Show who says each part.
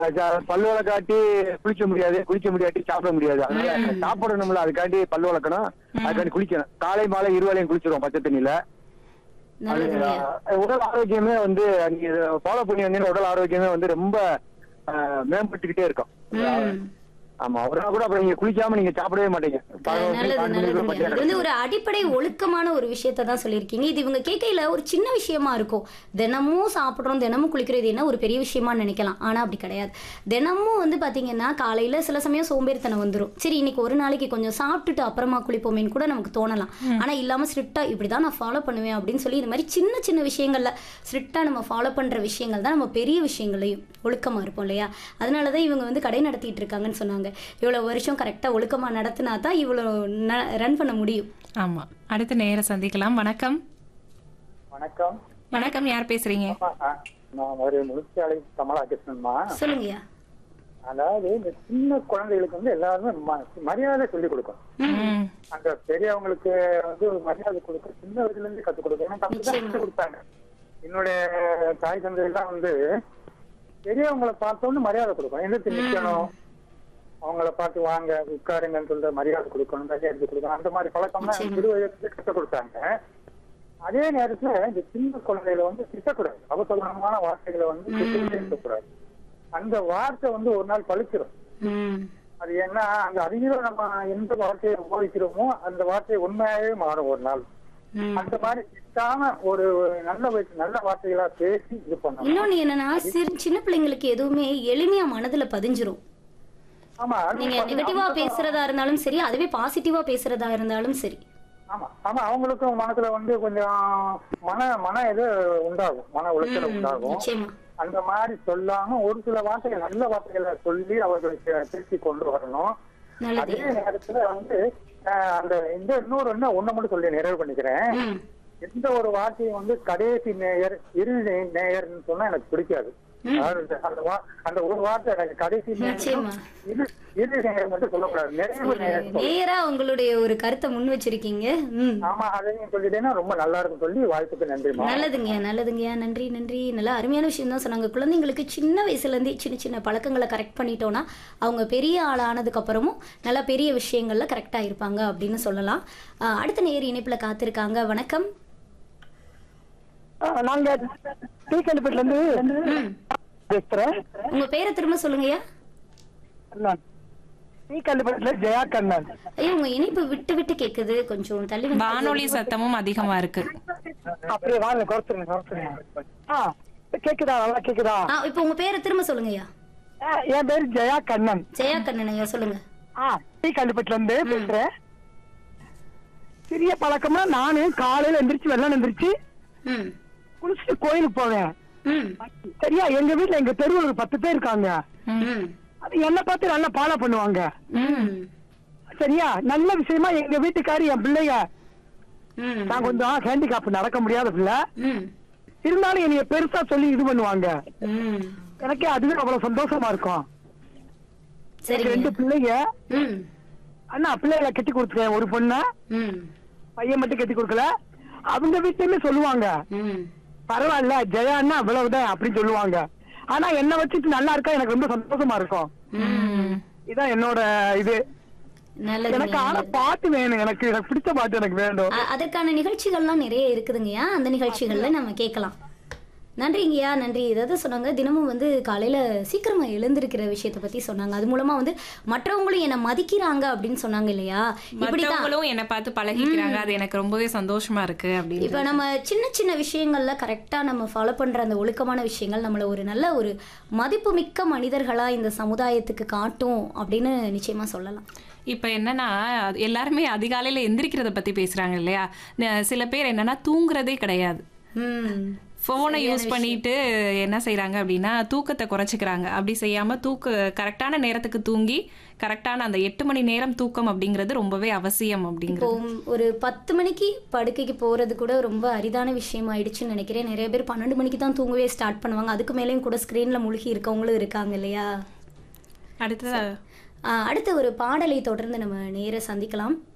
Speaker 1: ஜ- பல்லு விளக்காட்டி குளிக்க முடியாது குளிக்க முடியாட்டி சாப்பிட முடியாது அதனால சாப்பிடணும்ல அதுக்காண்டி பல்லு விளக்கணும் அதுக்காண்டி குளிக்கணும் காலை மாலை இருவேளையும் குளிச்சிருவோம் பச்சை தண்ணியில அது
Speaker 2: நல்லதுங்கய்யா
Speaker 1: அஹ், உடல் ஆரோக்கியமே வந்து நீங்க ஃபாலோ பண்ணி வந்தீங்கன்னா உடல் ஆரோக்கியமே வந்து ரொம்ப அஹ், மேம்பட்டுக்கிட்டே இருக்கும்
Speaker 2: ம்.
Speaker 1: ஆமா ஒரு நாள் கூட அப்புறம் நீங்க குளிக்காம நீங்க சாப்பிடவே மாட்டீங்க பதினோரு மணி,
Speaker 2: நல்லது
Speaker 1: பன்னெண்டு மணிக்குள்ள
Speaker 2: நல்லதுங்க
Speaker 1: பட்டியா
Speaker 2: இது வந்து ஒரு அடிப்படை ஒழுக்கமான ஒரு விஷயத்தை தான் சொல்லியிருக்கீங்க இது இவங்க கேட்கையில ஒரு சின்ன விஷயமா இருக்கும் தினமும் சாப்பிட்றோம் தினமும் குளிக்கிறது என்ன ஒரு பெரிய விஷயமா நினைக்கலாம் ஆனா அப்படி கிடையாது தினமும் வந்து பாத்தீங்கன்னா காலையில சில சமயம் சோம்பேறித்தனம் வந்துரும் சரி இன்னைக்கு ஒரு நாளைக்கு கொஞ்சம் சாப்பிட்டுட்டு அப்புறமா குளிப்போமேன்னு கூட நமக்கு தோணலாம் ஆனா இல்லாம ஸ்ட்ரிக்டா இப்படிதான் நான் ஃபாலோ பண்ணுவேன் அப்படின்னு சொல்லி இந்த மாதிரி சின்ன சின்ன விஷயங்கள்ல ஸ்ட்ரிக்டா நம்ம ஃபாலோ பண்ற விஷயங்கள் தான் நம்ம பெரிய விஷயங்களையும் ஒழுக்கமா இருப்போம் இல்லையா அதனாலதான் இவங்க வந்து கடை நடத்திட்டு இருக்காங்கன்னு சொன்னாங்க இவ்வளவு வருஷம் கரெக்டா ஒழுக்கமா நடத்தினா தான் இவ்வளவு ரன் பண்ண முடியும்
Speaker 3: ஆமா அடுத்த நேர சந்திக்கலாம் வணக்கம்
Speaker 4: வணக்கம்
Speaker 3: வணக்கம் யார் பேசுறீங்க
Speaker 4: நான் ஒரு முழுச்சாலை கமலா கிருஷ்ணன்மா
Speaker 2: சொல்லுங்கய்யா
Speaker 4: அதாவது இந்த சின்ன குழந்தைகளுக்கு வந்து எல்லாருமே ம- மரியாதை சொல்லிக் கொடுக்கணும்
Speaker 3: ம்,
Speaker 4: அந்த பெரியவங்களுக்கு வந்து ஒரு மரியாதை கொடுக்க சின்ன வயசுல இருந்து கத்துக் கொடுக்கணும் எனக்கு அப்படிதான்
Speaker 2: நிச்சயமா.
Speaker 4: கத்துக் கொடுத்தாங்க என்னுடைய தாய் தந்தை எல்லாம் வந்து பெரியவங்களை பார்த்தோன்னு மரியாதை கொடுக்கணும் எந்திரிச்சு நிக்கணும் அவங்கள பார்த்து வாங்க உட்காருங்கன்னு சொல்ற மரியாதை கொடுக்கணும் கையை எடுத்து கொடுக்கணும் அந்த மாதிரி பழக்கம்லாம் எனக்கு சிறு வயசுல கற்றுக் கொடுத்தாங்க அதே நேரத்துல இந்த சின்ன குழந்தைகளை வந்து திட்டக்கூடாது அவசரமான வார்த்தைகளை வந்து திட்டவே இருக்கக்கூடாது அந்த வார்த்தை வந்து ஒரு நாள் பழிச்சிடும்
Speaker 2: ம்
Speaker 4: அது என்ன அந்த அதிகம் நம்ம எந்த வார்த்தையை உபயோகிக்கிறோமோ அந்த வார்த்தை உண்மையாவே மாறும் ஒரு நாள்
Speaker 2: ம்.
Speaker 4: அந்த மாதிரி திட்டாம ஒரு நல்ல வயசு நல்ல வார்த்தைகளா பேசி இது பண்ணணும்
Speaker 2: இன்னொன்னு என்னன்னா சிறு சின்ன பிள்ளைங்களுக்கு எதுவுமே எளிமையா மனதுல பதிஞ்சிரும்
Speaker 4: ஆமா அது
Speaker 2: நீங்க
Speaker 4: வந்து
Speaker 2: நெகட்டிவா
Speaker 4: அவங்க-
Speaker 2: பேசுறதா இருந்தாலும் சரி அதுவே பாசிட்டிவா பேசுறதா இருந்தாலும் சரி
Speaker 4: ஆமா ஆமா அவங்களுக்கும் மனசுல வந்து கொஞ்சம் மன மன இது உண்டாகும் மன உளைச்சல்
Speaker 2: ம்,
Speaker 4: உண்டாகும்
Speaker 2: நிச்சயமா
Speaker 4: அந்த மாதிரி சொல்லாம ஒரு சில வார்த்தைகள் நல்ல வார்த்தைகளை சொல்லி அவர்களுக்கு திருப்பி கொண்டு வரணும்
Speaker 2: நல்லது
Speaker 4: அதே நேரத்துல வந்து அஹ், அந்த இந்த இன்னொரு ஒண்ணு ஒண்ணு மட்டும் சொல்லி நிறைவு பண்ணிக்கிறேன்
Speaker 2: ம்
Speaker 4: எந்த ஒரு வார்த்தையும் வந்து கடைசி நேயர் இறுதி நேயர்னு சொன்னா எனக்கு பிடிக்காது அதாவது அந்த வா- அந்த ஒரு வார்த்தை எனக்கு கடைசி நேயர்
Speaker 2: நிச்சயமா.
Speaker 4: இறு- இறுதி நேயர் மட்டும் சொல்லக்கூடாது நிறைவு நேயர் சொல்லணும்.
Speaker 2: நேரா உங்களுடைய ஒரு கருத்தை முன் வச்சிருக்கீங்க ம்
Speaker 4: ஆமா அதையும் சொல்லிட்டேன்னா ரொம்ப நல்லா இருக்கும் சொல்லி வாய்ப்புக்கு நன்றிமா
Speaker 2: நல்லதுங்கய்யா நல்லதுங்கய்யா நன்றி நன்றி நல்லா அருமையான விஷயம் தான் சொன்னாங்க குழந்தைங்களுக்கு சின்ன வயசுலேருந்தே சின்ன சின்ன பழக்கங்களை கரெக்ட் பண்ணிட்டோன்னா அவங்க பெரிய ஆள் ஆனதுக்கு அப்புறமும் நல்லா பெரிய விஷயங்கள்ல கரெக்டாக இருப்பாங்க அப்படின்னு சொல்லலாம் ஆஹ் அடுத்த நேர் இணைப்பில் காத்திருக்காங்க வணக்கம்
Speaker 1: நாங்க டீக்கல்பேட்ல இருந்து பேசுறேன்
Speaker 2: உங்க பேரை திரும்ப சொல்லுங்கய்யா
Speaker 1: டீக்கல்பேட்ல ஜெயா கண்ணன்
Speaker 2: ஐயோ உங்க இணைப்பு விட்டு விட்டு கேக்குது கொஞ்சம் தள்ளி வந்து
Speaker 3: வானொலி சத்தமும் அதிகமா இருக்கு
Speaker 1: அப்படியே வாங்க குறைச்சிருங்க குறைச்சிருங்க ஆ கேக்குதா நல்லா கேக்குதா
Speaker 2: ஆ இப்போ உங்க பேரை திரும்ப சொல்லுங்கய்யா
Speaker 1: ஆ, என் பேரு ஜெயா கண்ணன்
Speaker 2: ஜெயா கண்ணன் ஐயா சொல்லுங்க
Speaker 1: ஆ டீக்கல்பேட்ல இருந்து பேசுறேன் சிறிய பழக்கம்னா நானு காலையில எந்திரிச்சு வெள்ளம் எந்திரிச்சு
Speaker 2: ம்
Speaker 1: குளிச்சுட்டு கோயிலுக்கு போவேன்
Speaker 2: ம்
Speaker 1: சரியா எங்க வீட்ல எங்க தெருவுல ஒரு பத்து பேர் இருக்காங்க
Speaker 2: ம்
Speaker 1: அது என்ன பார்த்து நல்லா ஃபாலோ பண்ணுவாங்க
Speaker 2: ம்
Speaker 1: சரியா நல்ல விஷயமா எங்க வீட்டுக்காரி என் பிள்ளைங்க
Speaker 2: ம்
Speaker 1: நான் கொஞ்சம் ஹேண்டிகாப் நடக்க முடியாத பிள்ளை
Speaker 2: ம்
Speaker 1: இருந்தாலும் என்னைய பெருசா சொல்லி இது பண்ணுவாங்க
Speaker 2: ம்
Speaker 1: எனக்கே அதுவே அவ்வளவு சந்தோஷமா இருக்கும் எனக்கு
Speaker 2: சரிங்க
Speaker 1: ரெண்டு பிள்ளைங்க
Speaker 2: ம்
Speaker 1: அண்ணா பிள்ளைகளை கட்டி கொடுத்துருக்கேன் ஒரு பொண்ண
Speaker 2: ம்
Speaker 1: பையன் மட்டும் கட்டி கொடுக்கல அவங்க வீட்லயுமே சொல்லுவாங்க
Speaker 2: ம்
Speaker 1: பரவாயில்ல ஜெயா அண்ணா அவ்வளவுதான் அப்படின்னு சொல்லுவாங்க ஆனா என்ன வச்சுட்டு நல்லா இருக்கா எனக்கு ரொம்ப சந்தோஷமா இருக்கும்
Speaker 3: ம்.
Speaker 1: இதான் என்னோட இது
Speaker 2: நல்லது
Speaker 1: எனக்கு ஆனா பாட்டு வேணும் எனக்கு எனக்கு பிடிச்ச பாட்டு எனக்கு வேண்டும்
Speaker 2: அ- அதற்கான நிகழ்ச்சிகள்லாம் நிறைய இருக்குதுங்கய்யா அந்த நிகழ்ச்சிகள்ல நம்ம கேட்கலாம் நன்றிங்கய்யா நன்றி ஏதாவது சொன்னாங்க தினமும் வந்து காலையில சீக்கிரமா எழுந்திருக்கிற விஷயத்த பத்தி சொன்னாங்க அது மூலமா வந்து மற்றவங்களும் என்னை மதிக்கிறாங்க அப்படின்னு சொன்னாங்க இல்லையா இப்படிதான்
Speaker 3: மத்தவங்களும் என்ன பார்த்து பழகிக்கிறாங்க அது எனக்கு ரொம்பவே சந்தோஷமா இருக்கு அப்படின்னு
Speaker 2: இப்போ நம்ம சின்ன சின்ன விஷயங்கள்ல கரெக்டாக நம்ம ஃபாலோ பண்ற அந்த ஒழுக்கமான விஷயங்கள் நம்மளை ஒரு நல்ல ஒரு மதிப்புமிக்க மனிதர்களா இந்த சமுதாயத்துக்கு காட்டும் அப்படின்னு நிச்சயமா சொல்லலாம்
Speaker 3: இப்ப என்னன்னா எல்லாருமே அதிகாலையில எந்திரிக்கிறத பத்தி பேசுறாங்க இல்லையா ந- சில பேர் என்னன்னா தூங்குறதே கிடையாது
Speaker 2: ம்
Speaker 3: ஃபோனை யூஸ் பண்ணிட்டு என்ன செய்றாங்க அப்படின்னா தூக்கத்தை குறைச்சிக்கிறாங்க அப்படி செய்யாம தூக்க கரெக்டான நேரத்துக்கு தூங்கி கரெக்டான அந்த எட்டு மணி நேரம் தூக்கம் அப்படிங்கிறது ரொம்பவே அவசியம்
Speaker 2: இப்போ
Speaker 3: அப்படிங்கிறது
Speaker 2: ஒரு பத்து மணிக்கு படுக்கைக்கு போறது கூட ரொம்ப அரிதான விஷயம் ஆயிடுச்சுன்னு நினைக்கிறேன் நிறைய பேர் பன்னெண்டு மணிக்கு தான் தூங்கவே ஸ்டார்ட் பண்ணுவாங்க அதுக்கு மேலேயும் கூட ஸ்க்ரீன்ல முழுகி இருக்கவங்களும் இருக்காங்க இல்லையா
Speaker 3: அடுத்தது
Speaker 2: ஆஹ் அடுத்த ஒரு பாடலை தொடர்ந்து நம்ம நேர சந்திக்கலாம்